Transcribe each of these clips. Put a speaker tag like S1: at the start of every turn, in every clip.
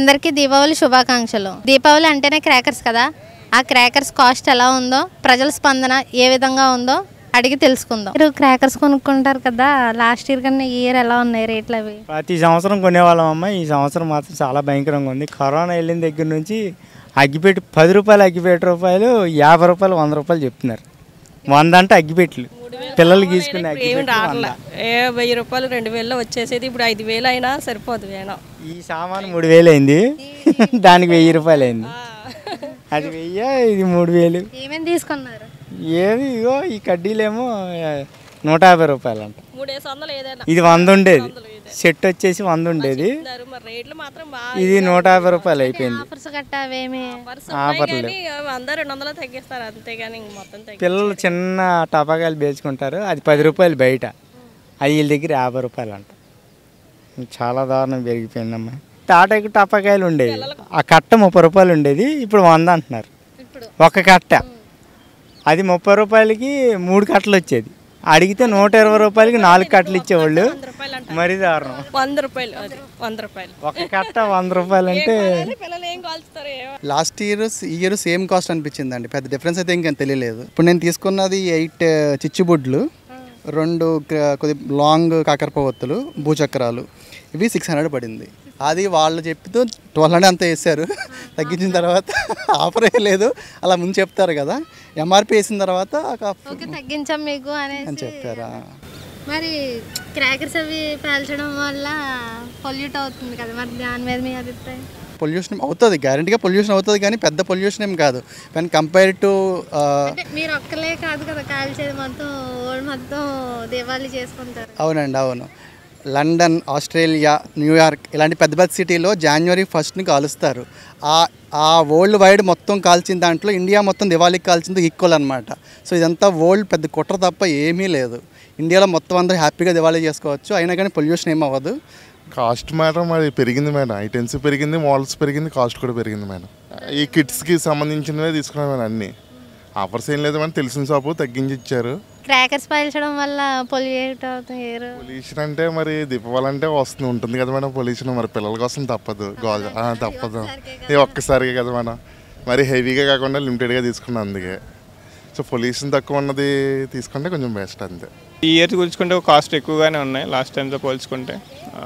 S1: అందరికీ దీపావళి శుభాకాంక్షలు దీపావళి అంటేనే క్రాకర్స్ కదా ఆ క్రాకర్స్ కాస్ట్ ఎలా ఉందో ప్రజల స్పందన ఏ విధంగా ఉందో అడిగి తెలుసుకుందాం మీరు క్రాకర్స్ కొనుక్కుంటారు కదా లాస్ట్ ఇయర్ కన్నా ఈ ఇయర్ ఎలా ఉన్నాయి రేట్లు అవి
S2: ప్రతి సంవత్సరం కొనేవాళ్ళం అమ్మ ఈ సంవత్సరం మాత్రం చాలా భయంకరంగా ఉంది కరోనా వెళ్ళిన దగ్గర నుంచి అగ్గిపెట్టి పది రూపాయలు అగ్గిపెట్టి రూపాయలు యాభై రూపాయలు వంద రూపాయలు చెప్తున్నారు వంద అంటే అగ్గిపెట్లు పిల్లలు గీసుకునే
S3: ఇప్పుడు ఏమి
S2: అగ్గిపెట్లు వంద.
S3: రావట్లే ఏ వెయ్యి రూపాయలు రెండు వేలలో వచ్చేసేది ఇప్పుడు ఐదు వేలు అయినా సరిపోదు వేణం
S2: ఈ సామాను మూడు వేలు అయింది దానికి వెయ్యి రూపాయలు అయింది అది వెయ్యి ఇది మూడు వేలు
S1: ఏమేమి తీసుకున్నారు
S2: ఏది ఇగో ఈ కడ్డీలేమో ఆ, నూట యాభై రూపాయలు అంట
S3: మూడేసి వందలు ఏదైనా
S2: ఇది వంద ఉండేది సెట్ వచ్చేసి వంద ఉండేది
S3: ఇస్తున్నారు. మరి రేట్లు మాత్రం బాగా
S2: ఇది నూట యాభై రూపాయలు అయిపోయింది
S1: ఆఫర్స్ గట్టా అవేమి
S3: ఆఫర్స్ ఉన్నాయి కానీ వంద రెండు వందలు తగ్గిస్తారు అంతేగాని ఇంక మొత్తం తగ్గి
S2: పిల్లలు చిన్న టపాకాయలు పేల్చుకుంటారు అది పది రూపాయలు బయట అది వీళ్ళ దగ్గర యాభై రూపాయలు అంట చాలా దారుణం పెరిగిపోయిందమ్మా తాటకు టపాకాయలు ఉండేవి ఆ కట్ట ముప్పై రూపాయలు ఉండేది ఇప్పుడు వంద అంటున్నారు
S1: ఇప్పుడు
S2: ఒక కట్ట అది ముప్పై రూపాయలకి మూడు కట్టలు వచ్చేది అడిగితే నూట ఇరవై రూపాయలకి నాలుగు కట్టలు ఇచ్చేవాళ్ళు
S3: వంద రూపాయలు అంట
S2: మరీ దారుణం
S3: వంద రూపాయలు అది వంద రూపాయలు
S2: ఒక కట్ట వంద రూపాయలు అంటే
S3: అదే పిల్లలు ఏం కాల్చుతారు ఏమో
S4: లాస్ట్ ఇయర్ ఈ ఇయర్ సేమ్ కాస్ట్ అనిపించిందండి పెద్ద డిఫరెన్స్ అయితే ఇంకేం తెలియలేదు ఇప్పుడు నేను తీసుకున్నది ఎయిట్ చిచ్చుబుడ్లు రెండు క- కొద్ది లాంగ్ కాకరపవత్తులు భూచక్రాలు ఇవి సిక్స్ హండ్రెడ్ పడింది అది వాళ్ళు చెప్తూ ట్వెల్వ్ హండ్రెడ్ అంతా వేసారు తగ్గించిన తర్వాత ఆఫర్ ఏ లేదు అలా ముందు చెప్తారు కదా ఎంఆర్పి వేసిన తర్వాత ఒక
S1: ఓకే తగ్గించాం మీకు
S4: అని
S1: అనేసి
S4: చెప్పారా
S1: మరి క్రాకర్స్ అవి పేల్చడం వల్ల పొల్యూట్ అవుతుంది కదా మరి దాని మీద మీ అభిప్రాయం
S4: పొల్యూషన్ అవుతుంది గ్యారంటీగా పొల్యూషన్ అవుతుంది కానీ పెద్ద పొల్యూషన్ ఏం కాదు కానీ కంపేర్ టు
S1: అంటే మీరు ఒక్కలే కాదు కదా కాల్చేది మొత్తం ఓల్డ్ మొత్తం దీపావళి చేసుకుంటారు
S4: అవునండి అవును లండన్ ఆస్ట్రేలియా న్యూయార్క్ ఇలాంటి పెద్ద పెద్ద సిటీలో జనవరి ఫస్ట్ని కాలుస్తారు ఆ ఆ వరల్డ్ వైడ్ మొత్తం కాల్చిన దాంట్లో ఇండియా మొత్తం దివాళీకి కాల్చింది ఈక్వల్ అనమాట సో ఇదంతా వరల్డ్ పెద్ద కుట్ర తప్ప ఏమీ లేదు ఇండియాలో మొత్తం అందరూ హ్యాపీగా దివాళీ చేసుకోవచ్చు అయినా కానీ పొల్యూషన్ ఏం అవ్వదు
S5: కాస్ట్ మేడం అది పెరిగింది మేడం ఐటెమ్స్ పెరిగింది మోడల్స్ పెరిగింది కాస్ట్ కూడా పెరిగింది మేడం ఈ కిట్స్కి సంబంధించినవే తీసుకున్నాం మేడం అన్నీ ఆఫర్స్ ఏం లేదు మేడం తెలిసిన షాపు తగ్గించి ఇచ్చారు
S1: క్రాకర్స్ పేల్చడం వల్ల పొల్యూట్ అవుతుంది ఎయిర్
S5: పొల్యూషన్ అంటే మరి దీపావళి అంటే వస్తుంది ఉంటుంది కదా మేడం పొల్యూషన్ మరి పిల్లల కోసం తప్పదు గోజ ఆ, తప్పదు ఇది ఒక్కసారిగా కదా మేడం మరి హెవీగా కాకుండా లిమిటెడ్గా తీసుకున్నాం అందుకే సో పొల్యూషన్ తక్కువ ఉన్నది తీసుకుంటే కొంచెం బెస్ట్ అంతే
S6: ఈ ఇయర్ పోల్చుకుంటే కాస్ట్ ఎక్కువగానే ఉన్నాయి లాస్ట్ టైంతో పోల్చుకుంటే ఆ,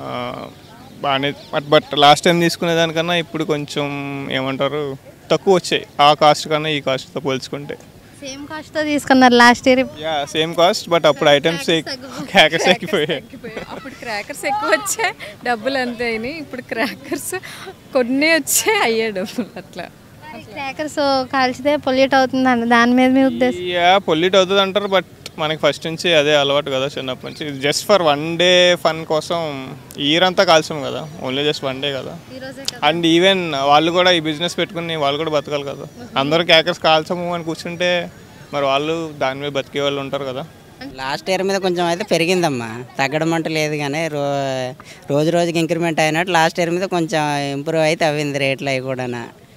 S6: బాగానే బట్ బట్ లాస్ట్ టైం తీసుకునే దానికన్నా ఇప్పుడు కొంచెం ఏమంటారు తక్కువ వచ్చాయి ఆ కాస్ట్ కన్నా ఈ కాస్ట్తో పోల్చుకుంటే
S1: సేమ్ కాస్ట్ తో తీసుకున్నారు last year
S6: yeah same cost but అప్పుడు ఐటమ్స్ క్యాకర్స్ ఎక్కిపోయాయి
S7: అప్పుడు క్రాకర్స్ ఎక్కువ వచ్చాయి డబ్బులు అంతే అయినాయి ఇప్పుడు క్రాకర్స్ కొన్ని వచ్చాయి అయ్యే డబ్బులు అట్లా
S1: క్రాకర్స్ కాల్చితే పొల్యూట్ అవుతుంది అండి దాని మీద మీ ఉద్దేశం
S6: యా పొల్యూట్ అవుతుంది అంటారు బట్ మనకి ఫస్ట్ నుంచి అదే అలవాటు కదా చిన్నప్పటి నుంచి just for one day fun కోసం ఇయర్ అంతా కాల్చాం కదా ఓన్లీ జస్ట్ వన్ డే కదా అండ్ ఈవెన్ వాళ్ళు కూడా ఈ బిజినెస్ పెట్టుకుని వాళ్ళు కూడా బతకాలి కదా అందరూ క్యాకర్స్ కాల్చము అని కూర్చుంటే మరి వాళ్ళు దాని మీద బతికే వాళ్ళు ఉంటారు కదా
S8: లాస్ట్ ఇయర్ మీద కొంచెం అయితే పెరిగిందమ్మా తగ్గడం అంటూ లేదు కానీ రో రోజు రోజుకి ఇంక్రిమెంట్ అయినట్టు లాస్ట్ ఇయర్ మీద కొంచెం ఇంప్రూవ్ అయితే అవ్వింది రేట్లు అవి కూడా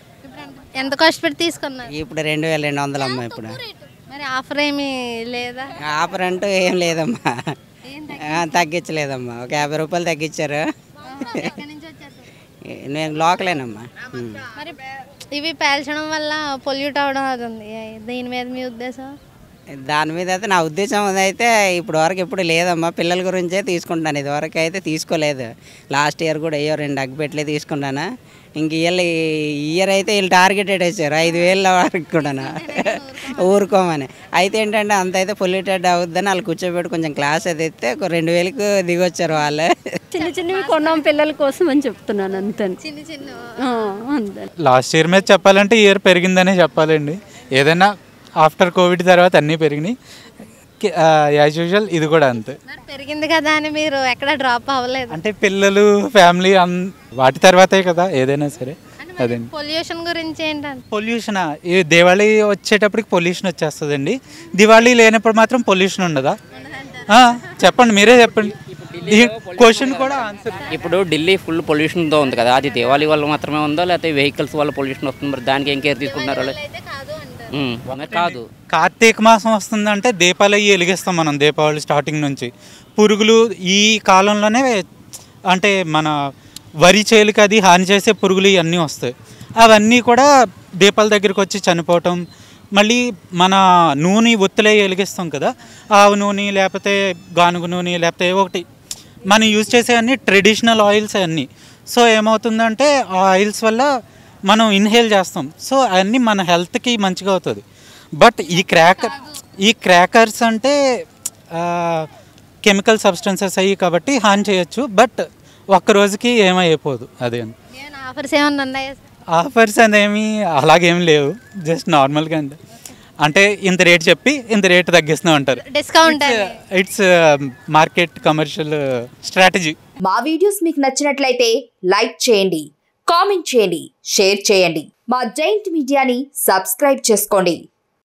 S1: ఎంత కాస్ట్ పెట్టి తీసుకున్నారు
S8: ఇప్పుడు రెండు వేల రెండు వందలు అమ్మా ఇప్పుడు
S1: మరి ఆఫర్ ఏమీ లేదా
S8: ఆఫర్ అంటూ ఏం లేదమ్మా ఆ, తగ్గించలేదమ్మా ఒక యాభై రూపాయలు తగ్గించారు
S1: ఎక్కడి నుంచి వచ్చేస్తారు
S8: నేను లోకలేనమ్మా ఉం.
S1: మరి ఇవి పేల్చడం వల్ల పొల్యూట్ అవడం అవుతుంది దీని మీద మీ ఉద్దేశం
S8: దాని మీద అయితే నా ఉద్దేశం అయితే ఇప్పుడు వరకు ఎప్పుడు లేదమ్మా పిల్లల గురించే తీసుకుంటాను ఇది వరకు అయితే తీసుకోలేదు లాస్ట్ ఇయర్ కూడా అయ్యో రెండు అగ్గిపెట్లే తీసుకున్నాను ఇంక ఇయర్ ఇయర్ అయితే వీళ్ళు టార్గెటెడ్ వేసారు ఐదు వేల వరకు కూడా ఊరుకోమని అయితే ఏంటంటే అంత అయితే పొల్యూటెడ్ అవుద్దని వాళ్ళు కూర్చోబెట్టి కొంచెం క్లాస్ అది ఇస్తే ఒక రెండు వేలకు దిగొచ్చారు వాళ్ళే
S9: చిన్న చిన్నవి కొన్నాం పిల్లల కోసం అని చెప్తున్నాను అంతే
S1: చిన్న చిన్న
S9: ఆ, అంతే
S10: లాస్ట్ ఇయర్ మీద చెప్పాలంటే ఈ ఇయర్ పెరిగిందనే చెప్పాలండి ఏదైనా ఆఫ్టర్ కోవిడ్ తర్వాత అన్నీ పెరిగినాయి యాజ్ యూజువల్ ఇది కూడా అంతే
S1: మరి పెరిగింది కదా అని మీరు ఎక్కడ డ్రాప్ అవ్వలేదు
S10: అంటే పిల్లలు ఫ్యామిలీ అన్ వాటి తర్వాతే కదా ఏదైనా సరే అదండి
S1: పొల్యూషన్ గురించి ఏంటంటే
S10: పొల్యూషన్ ఈ దివాళీ వచ్చేటప్పటికి పొల్యూషన్ వచ్చేస్తుందండి దివాళీ లేనప్పుడు మాత్రం పొల్యూషన్ ఉండదా ఆ, చెప్పండి మీరే చెప్పండి ఈ క్వశ్చన్ కూడా ఆన్సర్
S11: ఇప్పుడు ఢిల్లీ ఫుల్ పొల్యూషన్తో ఉంది కదా అది దివాళీ వల్ల మాత్రమే ఉందో లేకపోతే వెహికల్స్ వల్ల పొల్యూషన్ వస్తుంది మరి దానికి ఏం కేర్ తీసుకుంటున్నారు వాళ్ళు ఉమ్, మరి కాదు
S10: కార్తీక మాసం వస్తుందంటే దీపాలు అవి వెలిగిస్తాం మనం దీపావళి స్టార్టింగ్ నుంచి పురుగులు ఈ కాలంలోనే అంటే మన వరి చేలుకి అది హాని చేసే పురుగులు ఇవన్నీ వస్తాయి అవన్నీ కూడా దీపాల దగ్గరికి వచ్చి చనిపోవటం మళ్ళీ మన నూనె ఒత్తులే వెలిగిస్తాం కదా ఆవు నూనె లేకపోతే గానుగ నూనె లేకపోతే ఏవో ఒకటి మనం యూజ్ చేసే అన్ని ట్రెడిషనల్ ఆయిల్స్ అన్నీ సో ఏమవుతుందంటే ఆ ఆయిల్స్ వల్ల మనం ఇన్హేల్ చేస్తాం సో అవన్నీ మన హెల్త్కి మంచిగా అవుతుంది బట్ ఈ క్రాకర్ ఈ క్రాకర్స్ అంటే కెమికల్ సబ్స్టెన్సెస్ అయ్యి కాబట్టి హాని చేయొచ్చు బట్ ఒక్క రోజుకి ఏమైపోదు అదే
S1: ఆఫర్స్ ఏమన్నా ఉన్నాయా
S10: ఆఫర్స్ అనేమి అలాగేం లేవు జస్ట్ నార్మల్గా అంతే అంటే ఇంత రేట్ చెప్పి ఇంత రేట్ తగ్గిస్తూ ఉంటారు
S1: discount
S10: it's market commercial strategy
S12: మా వీడియోస్ మీకు నచ్చినట్లయితే లైక్ చేయండి కామెంట్ చేయండి షేర్ చేయండి మా జైంట్ మీడియాని సబ్స్క్రైబ్ చేసుకోండి